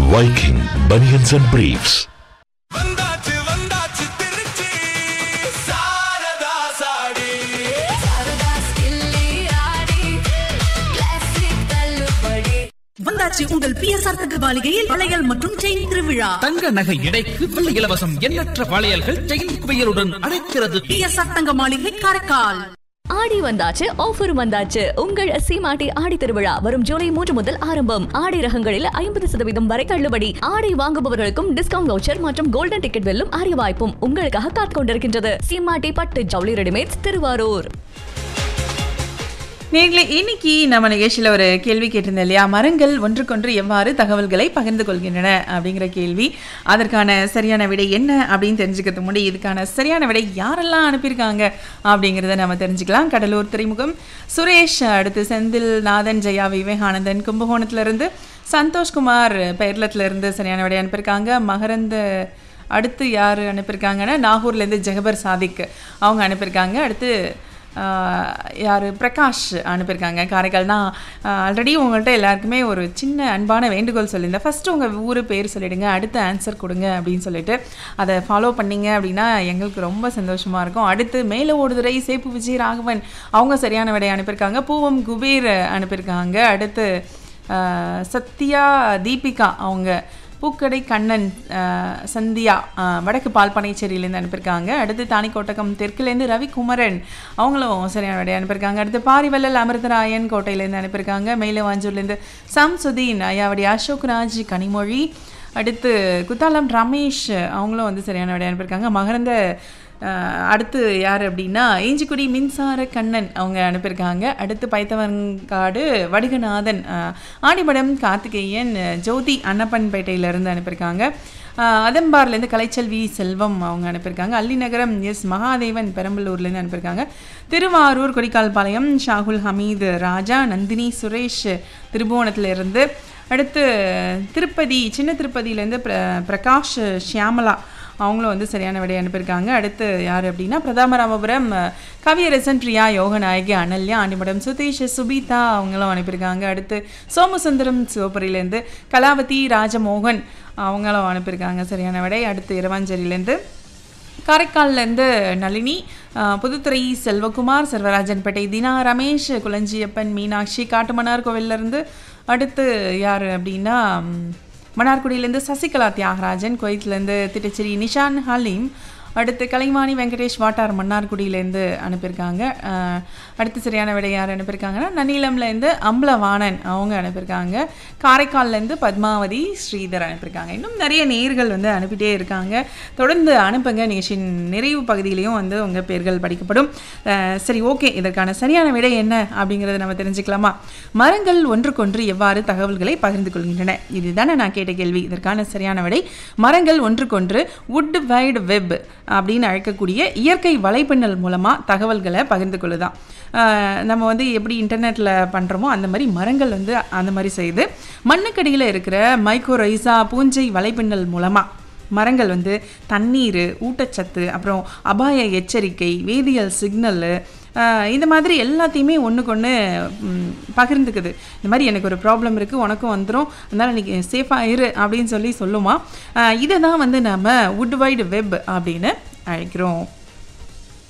Viking Bunions and Briefs. வந்தாச்சு வந்தாச்சு திருச்சி சாரதா சாடி வந்தாச்சு உங்கள் பிஎஸ்ஆர் தகவலிகையில் வளையல் மற்றும் செயின் திருவிழா தங்க நகை எடைக்கு வெள்ளி இலவசம் எண்ணற்ற வளையல்கள் செயின் குவியலுடன் அழைக்கிறது பிஎஸ்ஆர் தங்க மாளிகை காரைக்கால் ஆடி வந்தாச்சு ஆஃபர் வந்தாச்சு உங்கள் சீமாட்டி ஆடி திருவிழா வரும் ஜூலை மூன்று முதல் ஆரம்பம் ஆடை ரகங்களில் ஐம்பது சதவீதம் வரை தள்ளுபடி ஆடை வாங்குபவர்களுக்கும் டிஸ்கவுண்ட் வவுச்சர் மற்றும் கோல்டன் டிக்கெட் வெல்லும் அரிய வாய்ப்பும் உங்களுக்காக காத்துக் கொண்டிருக்கின்றது சீமாட்டி பட்டு ஜவுளி ரெடிமேட்ஸ் திருவாரூர் நேர்களே இன்னைக்கு நம்ம நிகழ்ச்சியில் ஒரு கேள்வி கேட்டிருந்தேன் இல்லையா மரங்கள் ஒன்றுக்கொன்று எவ்வாறு தகவல்களை பகிர்ந்து கொள்கின்றன அப்படிங்கிற கேள்வி அதற்கான சரியான விடை என்ன அப்படின்னு தெரிஞ்சுக்கிறது முன்னாடி இதுக்கான சரியான விடை யாரெல்லாம் அனுப்பியிருக்காங்க அப்படிங்கிறத நம்ம தெரிஞ்சுக்கலாம் கடலூர் துறைமுகம் சுரேஷ் அடுத்து செந்தில் நாதன் ஜெயா விவேகானந்தன் கும்பகோணத்திலிருந்து சந்தோஷ்குமார் பெயர்லத்திலிருந்து சரியான விடை அனுப்பியிருக்காங்க மகரந்த அடுத்து யார் அனுப்பியிருக்காங்கன்னா நாகூர்லேருந்து ஜெகபர் சாதிக் அவங்க அனுப்பியிருக்காங்க அடுத்து யார் பிரகாஷ் அனுப்பியிருக்காங்க காரைக்கால் நான் ஆல்ரெடி உங்கள்கிட்ட எல்லாருக்குமே ஒரு சின்ன அன்பான வேண்டுகோள் சொல்லியிருந்தேன் ஃபஸ்ட்டு உங்கள் ஊர் பேர் சொல்லிடுங்க அடுத்த ஆன்சர் கொடுங்க அப்படின்னு சொல்லிட்டு அதை ஃபாலோ பண்ணீங்க அப்படின்னா எங்களுக்கு ரொம்ப சந்தோஷமாக இருக்கும் அடுத்து மேலே ஓடுதுறை சேப்பு விஜய் ராகவன் அவங்க சரியான விடை அனுப்பியிருக்காங்க பூவம் குபேர் அனுப்பியிருக்காங்க அடுத்து ஆஹ், சத்யா தீபிகா அவங்க பூக்கடை கண்ணன் அஹ், சந்தியா அஹ், வடக்கு பால்பனைச்சேரியிலேருந்து அனுப்பியிருக்காங்க அடுத்து தானிக்கோட்டகம் தெற்குலேருந்து ரவிக்குமரன் அவங்களும் சரியான விடை அனுப்பியிருக்காங்க அடுத்து பாரிவல்லல் அமிர்தராயன் கோட்டையிலேருந்து அனுப்பியிருக்காங்க மேலே வாஞ்சூர்லேருந்து சம்சுதீன் ஐயாவடி அசோக் ராஜ் கனிமொழி அடுத்து குத்தாலம் ரமேஷ் அவங்களும் வந்து சரியான விடை அனுப்பியிருக்காங்க மகரந்த அஹ், அடுத்து யார் அப்படின்னா ஏஞ்சிக்குடி மின்சார கண்ணன் அவங்க அனுப்பியிருக்காங்க அடுத்து பைத்தவன்காடு வடிகநாதன் அஹ், ஆடிமடம் கார்த்திகேயன் அஹ், ஜோதி அன்னப்பன்பேட்டையிலேருந்து அனுப்பியிருக்காங்க அஹ், அதம்பார்லேருந்து கலைச்செல்வி செல்வம் அவங்க அனுப்பியிருக்காங்க அல்லிநகரம் எஸ் மகாதேவன் பெரம்பலூர்லேருந்து அனுப்பியிருக்காங்க திருவாரூர் கொடிக்கால்பாளையம் ஷாகுல் ஹமீது ராஜா நந்தினி சுரேஷ் திருபுவனத்திலிருந்து அடுத்து திருப்பதி சின்ன திருப்பதியிலேருந்து பிர பிரகாஷ் ஷியாமலா அவங்களும் வந்து சரியான விடை அனுப்பியிருக்காங்க அடுத்து யார் அப்படின்னா பிரதாமராமபுரம் அஹ், கவியரசன் பிரியா யோகநாயகி அனல்யா ஆண்டிமடம் சுதீஷ் சுபீதா அவங்களும் அனுப்பியிருக்காங்க அடுத்து சோமசுந்தரம் சிவபுரியிலேருந்து கலாவதி ராஜமோகன் அவங்களும் அனுப்பியிருக்காங்க சரியான விடை அடுத்து இரவாஞ்சேரியிலேருந்து காரைக்கால்லேருந்து நளினி அஹ், புதுத்துறை செல்வகுமார் செல்வராஜன்பேட்டை தினா ரமேஷ் குளஞ்சியப்பன் மீனாட்சி காட்டுமன்னார் கோவில்லேருந்து அடுத்து யார் அப்படின்னா ம், மன்னார்குடியிலேருந்து சசிகலா தியாகராஜன் குவைத்லேருந்து திட்டச்சேரி நிஷான் ஹலீம் அடுத்து கலைவாணி வெங்கடேஷ் வாட்டார் மன்னார்குடியிலேருந்து அனுப்பியிருக்காங்க அஹ், அடுத்து சரியான விடை யார் அனுப்பியிருக்காங்கன்னா நன்னிலம்லேருந்து அம்பலவாணன் அவங்க அனுப்பியிருக்காங்க காரைக்கால்லேருந்து பத்மாவதி ஸ்ரீதர் அனுப்பியிருக்காங்க இன்னும் நிறைய நேர்கள் வந்து அனுப்பிட்டே இருக்காங்க தொடர்ந்து அனுப்புங்க நிகழ்ச்சியின் நிறைவு பகுதியிலையும் வந்து உங்கள் பேர்கள் படிக்கப்படும் அஹ், சரி ஓகே இதற்கான சரியான விடை என்ன அப்படிங்கிறத நம்ம தெரிஞ்சுக்கலாமா மரங்கள் ஒன்றுக்கொன்று எவ்வாறு தகவல்களை பகிர்ந்து கொள்கின்றன இதுதானே நான் கேட்ட கேள்வி இதற்கான சரியான விடை மரங்கள் ஒன்றுக்கொன்று வுட் வைடு வெப் அப்படின்னு அழைக்கக்கூடிய இயற்கை வலைப்பின்னல் மூலமாக தகவல்களை பகிர்ந்து கொள்ளுதான் ஆஹ் நம்ம வந்து எப்படி இன்டர்நெட்டில் பண்ணுறோமோ அந்த மாதிரி மரங்கள் வந்து அந்த மாதிரி செய்யுது மண்ணுக்கடியில் இருக்கிற மைக்ரோரைசா பூஞ்சை வலைப்பின்னல் மூலமாக மரங்கள் வந்து தண்ணீர் ஊட்டச்சத்து அப்புறம் அபாய எச்சரிக்கை வேதியியல் சிக்னலு இந்த மாதிரி எல்லாத்தையுமே ஒன்றுக்கு ஒன்று பகிர்ந்துக்குது இந்த மாதிரி எனக்கு ஒரு ப்ராப்ளம் இருக்குது உனக்கும் வந்துடும் அதனால் நீ சேஃபாக இரு அப்படின்னு சொல்லி சொல்லுமா ஆஹ் இதை தான் வந்து நம்ம வுட் வைடு வெப் அப்படின்னு அழைக்கிறோம்